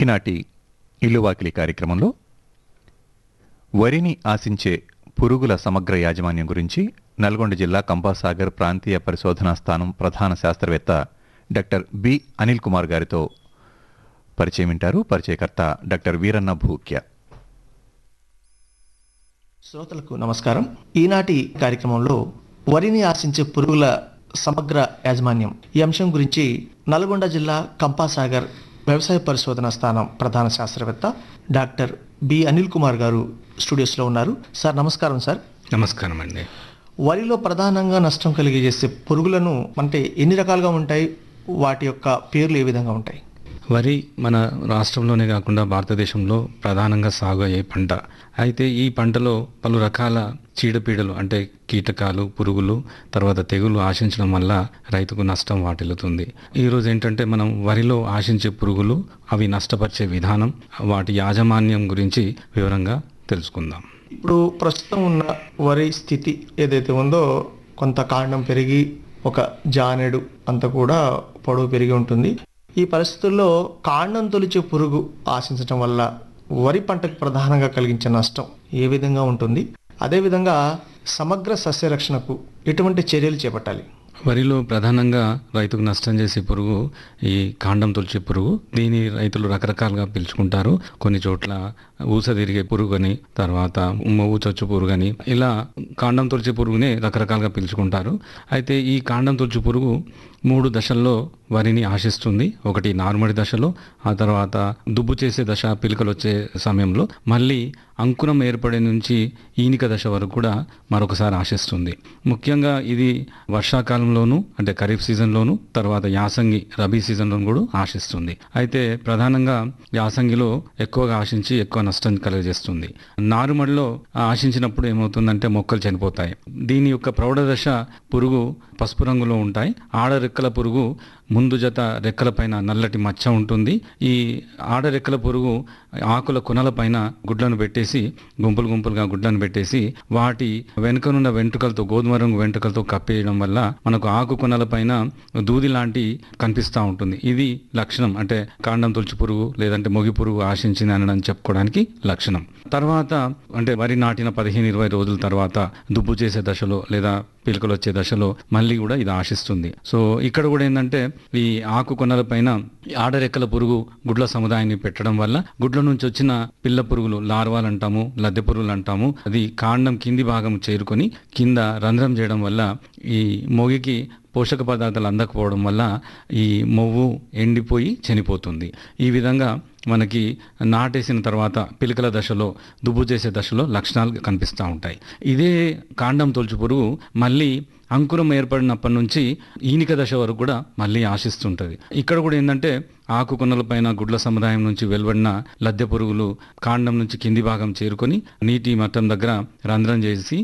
ఈనాటి ఇల్లువాకిలి కార్యక్రమంలో వరిని ఆశించే పురుగుల సమగ్ర యాజమాన్యం గురించి నల్గొండ జిల్లా కంపాసాగర్ ప్రాంతీయ పరిశోధనా స్థానం ప్రధాన శాస్త్రవేత్త డాక్టర్ బి అనిల్ కుమార్ గారితో పరిచయం వింటారు పరిచయకర్త డాక్టర్ వీరన్న భూక్య శ్రోతలకు నమస్కారం ఈనాటి కార్యక్రమంలో వరిని ఆశించే పురుగుల సమగ్ర యాజమాన్యం ఈ అంశం గురించి నల్గొండ జిల్లా కంపాసాగర్ వ్యవసాయ పరిశోధన స్థానం ప్రధాన శాస్త్రవేత్త డాక్టర్ బి అనిల్ కుమార్ గారు స్టూడియోస్లో ఉన్నారు సార్ నమస్కారం సార్ నమస్కారం అండి వరిలో ప్రధానంగా నష్టం కలిగజేసే పురుగులను అంటే ఎన్ని రకాలుగా ఉంటాయి వాటి యొక్క పేర్లు ఏ విధంగా ఉంటాయి వరి మన రాష్ట్రంలోనే కాకుండా భారతదేశంలో ప్రధానంగా సాగు అయ్యే పంట అయితే ఈ పంటలో పలు రకాల చీడపీడలు అంటే కీటకాలు పురుగులు తర్వాత తెగులు ఆశించడం వల్ల రైతుకు నష్టం వాటిల్లుతుంది ఈరోజు ఏంటంటే మనం వరిలో ఆశించే పురుగులు అవి నష్టపరిచే విధానం వాటి యాజమాన్యం గురించి వివరంగా తెలుసుకుందాం ఇప్పుడు ప్రస్తుతం ఉన్న వరి స్థితి ఏదైతే ఉందో కొంత కాండం పెరిగి ఒక జానెడు అంత కూడా పొడవు పెరిగి ఉంటుంది ఈ పరిస్థితుల్లో కాండం తొలిచే పురుగు ఆశించడం వల్ల వరి పంటకు ప్రధానంగా కలిగించే నష్టం ఏ విధంగా ఉంటుంది అదేవిధంగా సమగ్ర సస్యరక్షణకు ఎటువంటి చర్యలు చేపట్టాలి వరిలో ప్రధానంగా రైతుకు నష్టం చేసే పురుగు ఈ కాండం తొలిచే పురుగు దీని రైతులు రకరకాలుగా పిలుచుకుంటారు కొన్ని చోట్ల ఊస తిరిగే పురుగు అని తర్వాత మొవ్వు చచ్చు పురుగు అని ఇలా కాండం తొలిచే పురుగునే రకరకాలుగా పిలుచుకుంటారు అయితే ఈ కాండం తొలిచే పురుగు మూడు దశల్లో వరిని ఆశిస్తుంది ఒకటి నార్మడి దశలో ఆ తర్వాత దుబ్బు చేసే దశ పిలకలు వచ్చే సమయంలో మళ్ళీ అంకురం ఏర్పడే నుంచి ఈనిక దశ వరకు కూడా మరొకసారి ఆశిస్తుంది ముఖ్యంగా ఇది వర్షాకాలంలోనూ అంటే ఖరీఫ్ సీజన్లోను తర్వాత యాసంగి రబీ సీజన్లోను కూడా ఆశిస్తుంది అయితే ప్రధానంగా యాసంగిలో ఎక్కువగా ఆశించి ఎక్కువ నష్టం కలుగజేస్తుంది నారుమడిలో ఆశించినప్పుడు ఏమవుతుందంటే మొక్కలు చనిపోతాయి దీని యొక్క ప్రౌఢ దశ పురుగు పసుపు రంగులో ఉంటాయి ఆడ రెక్కల పురుగు ముందు జత రెక్కల పైన నల్లటి మచ్చ ఉంటుంది ఈ ఆడ రెక్కల పురుగు ఆకుల కొనల పైన గుడ్లను పెట్టేసి గుంపులు గుంపులుగా గుడ్లను పెట్టేసి వాటి వెనుకనున్న వెంట్రుకలతో గోధుమ రంగు వెంట్రుకలతో కప్పేయడం వల్ల మనకు ఆకు కొనల పైన దూది లాంటి కనిపిస్తూ ఉంటుంది ఇది లక్షణం అంటే కాండం తొలిచి పురుగు లేదంటే మొగి పురుగు ఆశించింది అనడం చెప్పుకోవడానికి లక్షణం తర్వాత అంటే వరి నాటిన పదిహేను ఇరవై రోజుల తర్వాత దుబ్బు చేసే దశలో లేదా పిలకలు వచ్చే దశలో మళ్ళీ కూడా ఇది ఆశిస్తుంది సో ఇక్కడ కూడా ఏంటంటే ఈ ఆకు కొనల పైన ఆడరెక్కల పురుగు గుడ్ల సముదాయాన్ని పెట్టడం వల్ల గుడ్ల నుంచి వచ్చిన పిల్ల పురుగులు లార్వాలు అంటాము లద్దె పురుగులు అంటాము అది కాండం కింది భాగం చేరుకొని కింద రంధ్రం చేయడం వల్ల ఈ మొగికి పోషక పదార్థాలు అందకపోవడం వల్ల ఈ మొవ్వు ఎండిపోయి చనిపోతుంది ఈ విధంగా మనకి నాటేసిన తర్వాత పిలకల దశలో దుబ్బు చేసే దశలో లక్షణాలు కనిపిస్తూ ఉంటాయి ఇదే కాండం తొలుచు పురుగు మళ్ళీ అంకురం ఏర్పడినప్పటి నుంచి ఈనిక దశ వరకు కూడా మళ్ళీ ఆశిస్తుంటుంది ఇక్కడ కూడా ఏంటంటే ఆకు కొనల పైన గుడ్ల సముదాయం నుంచి వెలువడిన లద్దె పురుగులు కాండం నుంచి కింది భాగం చేరుకొని నీటి మట్టం దగ్గర రంధ్రం చేసి